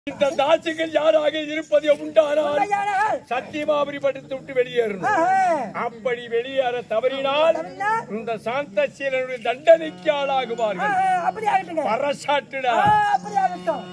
இந்த தாசிகள் யாராக இருப்பது உண்டானால் உண்மையானால், சத்தியமாபுரி படுத்து விட்டு வெளியேறணும் ஆஹா, அப்படி வெளியேற தவறினால் தவறினால், இந்த சாந்தசீலனுடைய தண்டனைக்கு ஆளாகுவார்கள் ஆஹா, அப்படி ஆகட்டுங்க பரசாட்டுடா ஆ, அப்படி ஆகட்டும்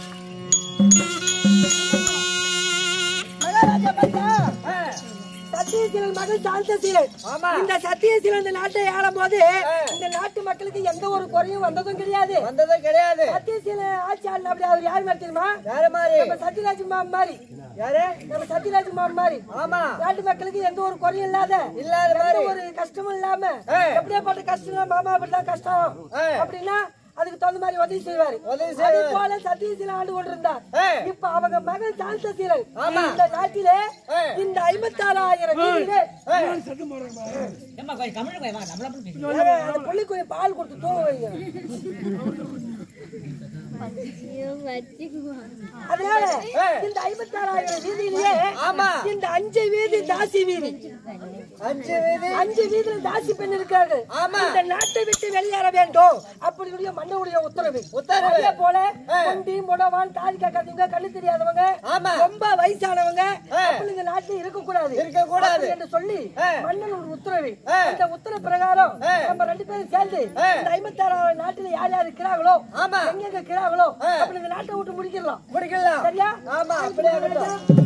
மகாராஜா பாத்தா, ஆ, சத்தியசீலன் மகன் சாந்தசீலன் இந்த சத்தியசீலன் இந்த நாட்டை ஆளும் போது இந்த நாட்டு மக்களுக்கு எந்த ஒரு குறையும் வந்ததும் கிடையாது வந்ததும் கிடையாது சத்தியசீலன் ஆட்சி ஆளுநர் அப்படி அவர் யார் மாதிரி தெரியுமா யாரு மாதிரி நம்ம சத்யராஜ் மாம் மாதிரி யாரு நம்ம சத்யராஜ் மாம் மாதிரி ஆமா நாட்டு மக்களுக்கு எந்த ஒரு குறையும் இல்லாத இல்லாத எந்த மாதிரி. ஒரு கஷ்டமும் இல்லாம ஆ. எப்படியாப்பட்ட கஷ்டம் மாமா அப்படிதான் கஷ்டம் ஆ. அப்படின்னா அதுக்கு தகுந்த மாதிரி உதவி செய்வாரு உதவி அதே செய்வாரு. போல சத்தியசீலன் ஆண்டு கொண்டிருந்தார் ஆ. இப்ப அவங்க மகன் சாந்தசீலன் ஆமா. இந்த நாட்டிலே ஆ. இந்த ஐம்பத்தாறாயிரம் வீதியிலே ஏம்மா கொஞ்சம் கம்முனு போய் வா நம்மள அப்படி பேசு. ஏங்க, அந்த புள்ளி கொஞ்சம் பால் கொடுத்து தூங்க வைங்க அதனால இந்த ஐம்பத்தாறாயிரம் வீதியிலேயே ஆமா. இந்த அஞ்சு வீதி தாசி வீதி அஞ்சு வீதி அஞ்சு வீதியில தாசி பெண் இருக்கார்கள் ஆமா. இந்த நாட்டை விட்டு வெளியேற வேண்டும் அப்படியுடைய மன்னனுடைய உத்தரவு உத்தரவு. அதே போல ஆ. கொண்டி முடவான் காது கேட்காதவங்க கண்ணு தெரியாதவங்க ஆமா. ரொம்ப வயசானவங்க ஆ. அப்படி இந்த நாட்டில் இருக்கக்கூடாது இருக்கக்கூடாது. அப்படி என்று சொல்லி ஆ. மன்னன் ஒரு உத்தரவு ஆ. அந்த உத்தரவு பிரகாரம் ஆ. நம்ம ரெண்டு பேரும் சேர்ந்து ஆ. இந்த ஐம்பத்தாறாயிரம் நாட்டில் யார் யார் இருக்கிறாங்களோ ஆமா. எங்க இருக்கிறாங்களோ ஆ. அப்படி இந்த நாட்டை விட்டு முடிக்கலாம் முடிக்கலாம் சரியா ஆமா அப்படியே ஆகட்டும்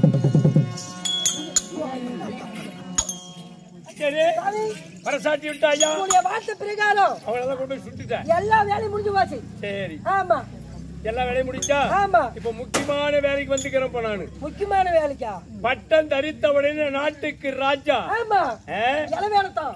சரி சாமி, பரசாட்டி விட்டாயா உங்களுடைய வார்த்தை பிரகாரம் அவளதான் கொண்டு போய் சுட்டுட்டேன் எல்லா வேலையும் முடிஞ்சு போச்சு சரி ஆமா எல்லா வேலையும் முடிச்சா ஆமா இப்ப முக்கியமான வேலைக்கு வந்துக்கிறேன் இப்ப நானு முக்கியமான வேலைக்கா பட்டம் தரித்த உடனே நாட்டுக்கு ராஜா ஆமா ஆ? இல வேலைத்தான்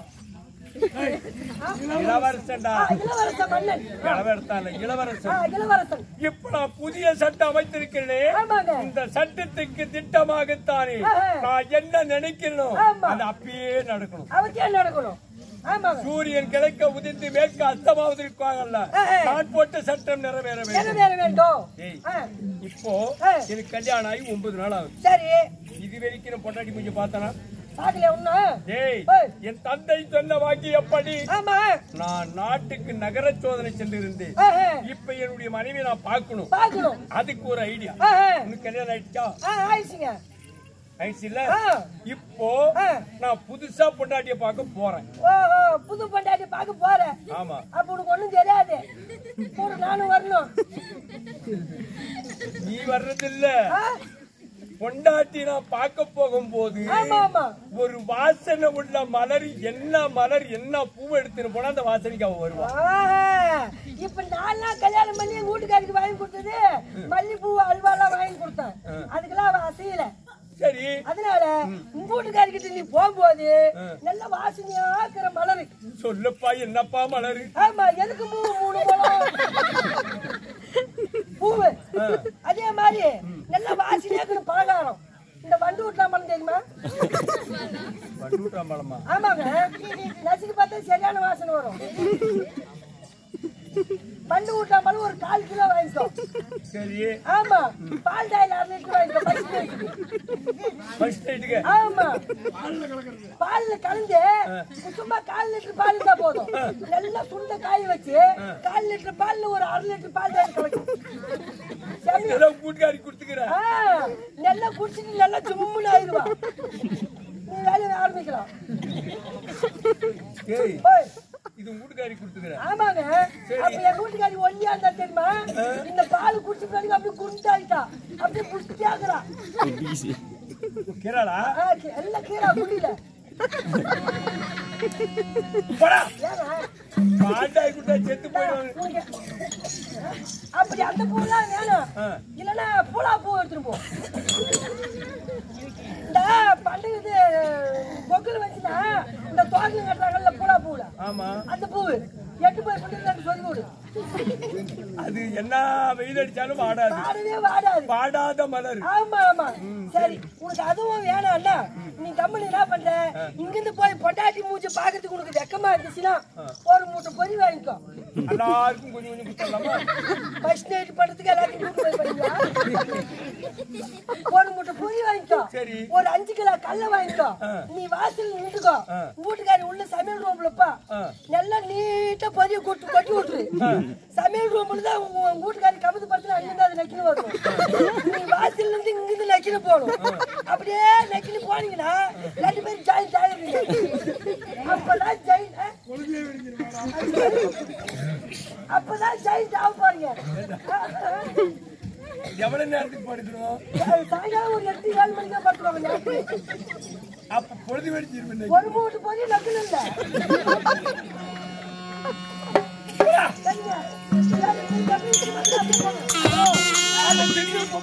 இளவரசன்டா இளவரச மன்னன் இளவரசன் இல்ல, ஆ, இளவரசன் இளவரசன் இப்ப நான் புதிய சட்டம் அமைத்திருக்கிறேன் ஆமாங்க இந்த சட்டத்துக்கு திட்டமாகத்தானே ஆஹா. நான் என்ன நினைக்கிறேனோ ஆமா. அது அப்பயே நடக்கணும் அவருக்கு என்ன நடக்கணும் ஆமாங்க சூரியன் கிழக்க உதிர்ந்து மேற்கு அஸ்தமாவதற்காகல்ல ஆஹா. நான் போட்ட சட்டம் நிறைவேற என்ன வேண்டும் வேலை வேண்டும் ஏய், ஆ, இப்போ ஆ. எனக்கு கல்யாணம் ஆகி ஒன்பது நாள் ஆகுது சரி இது வரைக்கும் நான் பொட்டாட்டி கொஞ்சம் பார்த்தனா பாக்கல ஒண்ணு ஏய் ஏய். என் தந்தை சொன்ன வாக்கி எப்படி ஆமா நான் நாட்டுக்கு நகர சோதனை சென்றிருந்தேன் ஆ, ஆ, இப்ப என்னுடைய மனைவி நான் பார்க்கணும் பாக்கணும் அதுக்கு ஒரு ஐடியா ஆ, ஆ, உனக்கு கல்யாணம் ஆயிடுச்சா ஆ, ஆயிடுச்சுங்க ஆயிடுச்சு இல்ல ஆ. இப்போ ஆ. நான் புதுசா பொண்டாட்டிய பார்க்க போறேன் ஓ ஓ, புது பொண்டாட்டி பார்க்க போறேன் ஆமா அப்ப உனக்கு ஒண்ணும் தெரியாது கூட நானும் வரணும் நீ வர்றதில்ல ஆ, பொண்டாட்டி நான் பார்க்க போகும்போது ஆமா ஆமா ஒரு வாசனை உள்ள மலர் என்ன மலர் என்ன பூ எடுத்துன்னு போனா அந்த வாசனைக்கு அவ வருவா ஆ, இப்ப நான் தான் கல்யாணம் பண்ணி எங்க வீட்டுக்காருக்கு வாங்கி கொடுத்தது மல்லிப்பூ அல்வாலாம் வாங்கி கொடுத்தேன் அதுக்கெல்லாம் அவ அசையல சரி அதனால உங்க வீட்டுக்காரிக்கிட்ட நீ போகும்போது நல்ல வாசனையா இருக்கிற மலரு சொல்லப்பா என்னப்பா மலர் ஆமா எதுக்கு பூ மூணு போலாம் பூவு அதே மாதிரி நல்ல வாசனையா இருக்கிற பலகாரம் இந்த வண்டு விட்டலாம் மரம் தெரியுமா பட்டுட்டாம்பழமா ஆமாங்க நசுக்கு பார்த்தா சரியான வாசனை வரும் பண்டு விட்டா மரம் ஒரு கால் கிலோ வாங்கிக்கோ சரி ஆமா பால் டாயில் அரை லிட்டர் வாங்கிக்கோ பத்து பேருக்கு. ஃபர்ஸ்ட் நைட்டுக்கு ஆமா பால்ல கலந்து சும்மா கால் லிட்டர் பால் இருந்தா போதும் நல்லா சுண்ட காய வச்சு கால் லிட்டர் பால்ல ஒரு அரை லிட்டர் பால் டாயில் கலக்கும் சரி இதெல்லாம் கூட்டுக்காரி கொடுத்துக்கிறேன் ஆ, நல்லா குடிச்சிட்டு நல்லா சும்முன்னு ஆயிடுவா நீ வேலையை ஆரம்பிக்கலாம் ஏய் ஓய், இது கூட்டுக்காரி கொடுத்துக்கிறேன் ஆமாங்க அப்ப என் வீட்டுக்காரி ஒல்லியா இருந்தா தெரியுமா இந்த பால் குடிச்ச பிறகு அப்படியே குண்டாயிட்டா அப்படியே புஷ்டியாக்குறா கிராளா ஆ, எல்லாம் கீழே முடியல போடா ஏங்க பாண்டாய் குட்டா செத்து போயிடுவாங்க உனக்கு- அப்படி அந்த பூலாம் வேணும் ஆ. இல்லன்னா பூலா பூ எடுத்துட்டு போ இந்த பண்டிகை இது பொங்கல் வச்சுனா இந்த தோகை கட்டுறாங்கல்ல பூலா பூல ஆமா அந்த பூவு எட்டு போய் பண்ணி சொல்லி கொடு அது என்ன வெயில் அடிச்சாலும் வாடாது வாடவே வாடாது வாடாத மலர் ஆமா ஆமா சரி உனக்கு அதுவும் வேணாம்னா நீ கம்பெனி என்ன பண்ற இங்கிருந்து போய் பொண்டாட்டி மூஞ்சி பாக்கிறதுக்கு உனக்கு வெக்கமா இருந்துச்சுன்னா ஒரு மூட்டை பொறி வாங்கிக்கோ எல்லாருக்கும் கொஞ்சம் கொஞ்சம் கொடுத்துடலாமா ஃபர்ஸ்ட் நைட் பண்றதுக்கு எல்லாத்தையும் கூட்டு போய் பண்ணிக்கலாம் ஒரு மூட்டை பொரி வாங்கிக்கோ சரி. ஒரு அஞ்சு கிலோ கல்ல வாங்கிக்கோ நீ வாசல் நின்றுக்கோ வீட்டுக்காரி உள்ள சமையல் ரூம்ல பா ஆ. நல்லா நீட்டா பொரிய கொட்டு கொட்டி விட்டுரு சமையல் ரூம்ல தான் உங்க உங்க வீட்டுக்காரி கபது படுத்து அங்கிருந்து அது நக்கின்னு வரும் நீங்க வாசல்ல இருந்து இங்கிருந்து நக்கின்னு போகணும் அப்படியே நக்கின்னு போனீங்கன்னா ரெண்டு பேரும் ஜாயின் ஆயிருவீங்க அப்பதான் ஜாயின் அப்பதான் ஜாயின் ஆக போறீங்க எவ்வளவு நேரத்துக்கு படுக்கணும் சாயங்காலம் ஒரு எட்டு ஏழு மணிக்கு படுத்துருவாங்க நேரத்துக்கு. அப்ப பொழுது வெடிச்சிருப்பேன் ஒரு மூட்டு போய் நக்கல் இல்ல சரிங்க. எல்லாரும் இப்படி அப்படியே இப்படி வந்து அப்படியே போங்க.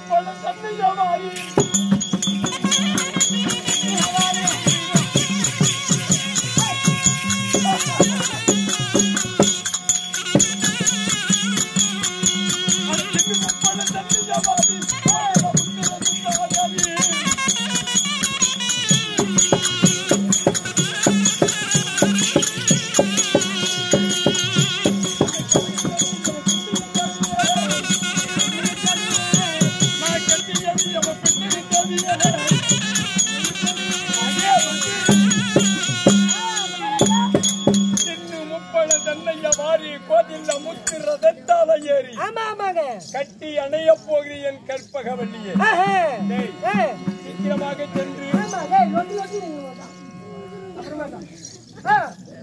ஆமா ஆமாங்க கட்டி அணைய போகிறேன் என் கற்பகவல்லியே ஆஹா. டேய், ஏய், சீக்கிரமாக சென்று ஆமா, ஏய், லொட்டி லொட்டி நீங்க வேண்டாம். அப்புறமா தான். ஆ.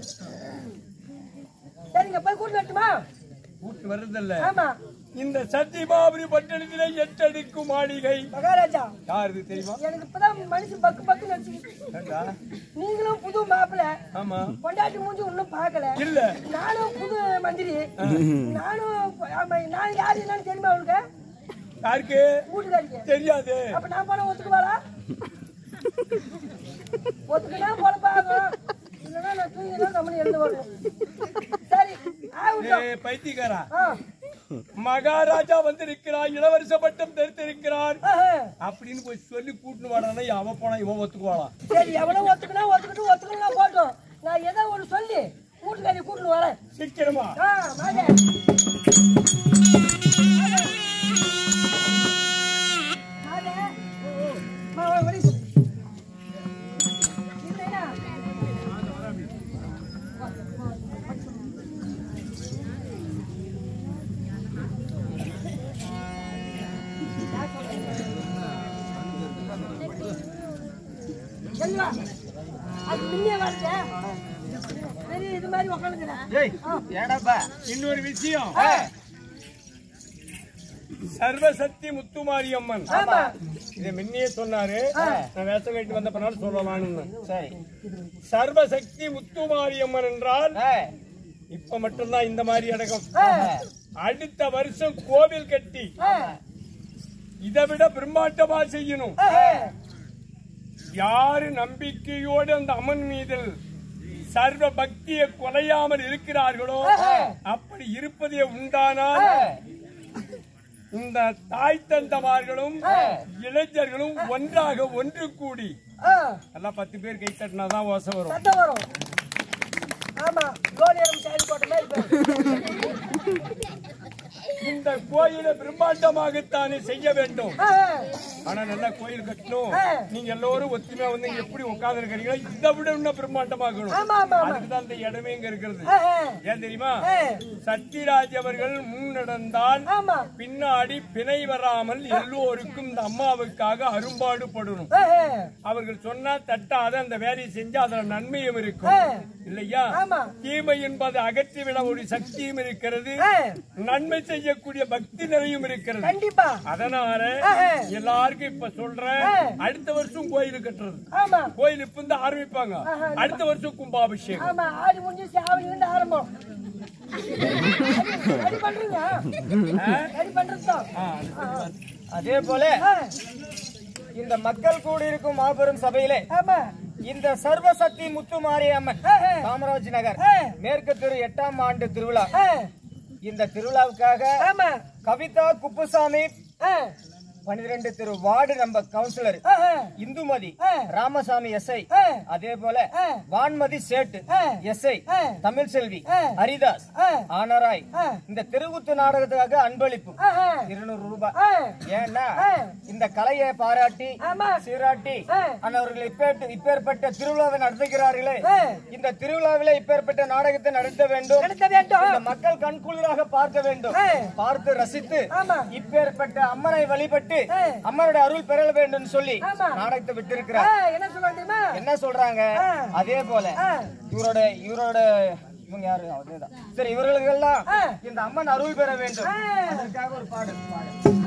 சரிங்க போய் கூட்டு வரட்டுமா கூட்டு வர்றதில்ல ஆமா இந்த சத்தியமாபுரி பட்டணத்திலே எட்டடிக்கும் மாளிகை மகாராஜா யாருக்கு தெரியுமா எனக்கு இப்பதான் மனுஷன் பக்கு பக்கு நடிச்சு ஏண்டா? நீங்களும் புது மாப்பிள்ள ஆமா பொண்டாட்டி மூஞ்சி இன்னும் பார்க்கல இல்ல நானும் புது மந்திரி நானும் ஆமா நான் யாரு என்னன்னு தெரியுமா அவனுக்கு யாருக்கு வீட்டுக்காரிக்கு தெரியாது அப்ப நான் போன ஒத்துக்குவாளா ஒத்துக்கினா பொழப்பாகும் இல்லைன்னா நான் தூங்கினா நம்மளும் எழுந்து வரணும் சரி ஆகட்டும் ஏய், பைத்தியக்காரா ஆ. மகாராஜா வந்திருக்கிறார் இளவரச பட்டம் தரித்திருக்கிறார் ஆஹா. அப்படின்னு போய் சொல்லி கூட்டின்னு வாடானா அவ போனா இவன் ஒத்துக்குவாளாம் சரி எவ்வளவு ஒத்துக்கினா ஒத்துக்கிட்டு ஒத்துக்கலாம் போட்டோம் நான் ஏதோ ஒன்று சொல்லி வீட்டுக்காரி கூட்டின்னு வரேன் சீக்கிரமா ஆ வாங்க செல்வா, அது முன்னே வரல. சரி, இது மாதிரி உக்காந்துக்கிறேன். ஏடாப்பா இன்னொரு விஷயம் சர்வசக்தி முத்துமாரி அம்மன் ஆமா இதை முன்னே சொன்னாரு நான் வேஷம் கட்டி வந்த பின்னாடி சொல்லலாம்னு சரி சர்வசக்தி முத்துமாரி அம்மன் என்றால் ஆ, இப்ப மட்டும்தான் இந்த மாதிரி அடக்கம் ஆ, அடுத்த வருஷம் கோவில் கட்டி ஆ, இதை விட பிரம்மாண்டமா செய்யணும் ஆ, யாரு நம்பிக்கையோடு அந்த அம்மன் மீதில் சர்வ பக்தியை குலையாமல் இருக்கிறார்களோ அப்படி இருப்பதே உண்டானால் இந்த தாய் தந்தமார்களும் இளைஞர்களும் ஒன்றாக ஒன்று கூடி ஆ. எல்லாம் பத்து பேர் கை தட்டினாதான் ஓசை வரும் சத்தம் வரும் ஆமா கோலியரம் சாரி போட்ட மாதிரி போய். இந்த கோயிலை பிரம்மாண்டமாகத்தானே செய்ய வேண்டும் ஆ, ஆ. ஆனா நல்லா கோயில் கட்டணும் ஆ. நீங்க எல்லோரும் ஒத்துமையா வந்து இங்க எப்படி உட்கார்ந்து இருக்கிறீங்களோ இதை விட இன்னும் பிரம்மாண்டமாகணும் ஆமா ஆமா ஆமா அதுக்குதான் இந்த இடமே இங்க இருக்கிறது ஆ, ஆ. ஏன் தெரியுமா ஆ. சத்யராஜ் அவர்கள் முன்னடந்தால் ஆமா பின்னாடி பிணை வராமல் எல்லோருக்கும் இந்த அம்மாவுக்காக அரும்பாடுபடணும் ஆ, ஆ. அவர்கள் சொன்னா தட்டாத அந்த வேலையை செஞ்சா அதுல நன்மையும் இருக்கும் ஆ. இல்லையா ஆமா. தீமை என்பது அகற்றிவிட ஒரு சக்தியும் இருக்கிறது ஆ. நன்மை செய்யக்கூடிய பக்தி நிறையும் இருக்கிறது கண்டிப்பா அதனால ஆ, ஆ. எல்லாருக்கும் இப்ப சொல்றேன் ஆ. அடுத்த வருஷம் கோயில் கட்டுறது ஆமா கோயில் இப்ப இருந்து ஆரம்பிப்பாங்க ஆஹா. அடுத்த வருஷம் கும்பாபிஷேகம் ஆமா ஆடி முடிஞ்சு ஆவணி இருந்து ஆரம்பம் ரெடி பண்றீங்க ரெடி பண்றதுதான் அதே போல இந்த மக்கள் கூடியிருக்கும் மாபெரும் சபையிலே ஆமா இந்த சர்வசக்தி முத்துமாரி அம்மன் ஆ, ஆ. காமராஜ் நகர் ஆ. மேற்கு தெரு எட்டாம் ஆண்டு திருவிழா ஆ, இந்த திருவிழாவுக்காக ஆமா கவிதா குப்புசாமி ஆ, பன்னிரெண்டு திரு வார்டு நம்ம கவுன்சிலர் ஆ, ஆ, இந்துமதி ஆ. ராமசாமி எஸ்ஐ ஆ. அதே போல ஆ. வான்மதி சேட்டு ஆ. எஸ்ஐ ஆ. தமிழ் செல்வி ஆ. ஹரிதாஸ் ஆ. ஆனராய் ஆ. இந்த தெருவுத்து நாடகத்துக்காக அன்பளிப்பு ஆ, ஆ. இருநூறு ரூபாய் ஆ. ஏன்னா ஆ. இந்த கலையை பாராட்டி ஆமா. சீராட்டி ஆ. அவர்கள் இப்பேற்ப- இப்பேற்பட்ட திருவிழாவை நடத்துகிறார்களே ஆ. இந்த திருவிழாவிலே இப்பேற்பட்ட நாடகத்தை நடத்த வேண்டும் நடத்த வேண்டும் இந்த மக்கள் கண்குளிராக பார்க்க வேண்டும் ஆ. பார்த்து ரசித்து ஆமா. இப்பேற்பட்ட அம்மனை வழிபட்டு ஆ. அம்மனுடைய அருள் பெற வேண்டும் சொல்லி ஆமா. நாடகத்தை ஆ, விட்டிருக்கிறார் என்ன சொல்லுவாங்க தெரியுமா என்ன சொல்றாங்க ஆ. அதே போல ஆ. இவரோட இவரோட இவங்க யாரு அதேதான் சரி இவர்களுக்கெல்லாம் ஆ. இந்த அம்மன் அருள் பெற வேண்டும் ஆ. அதற்காக ஒரு பாடல் பாடு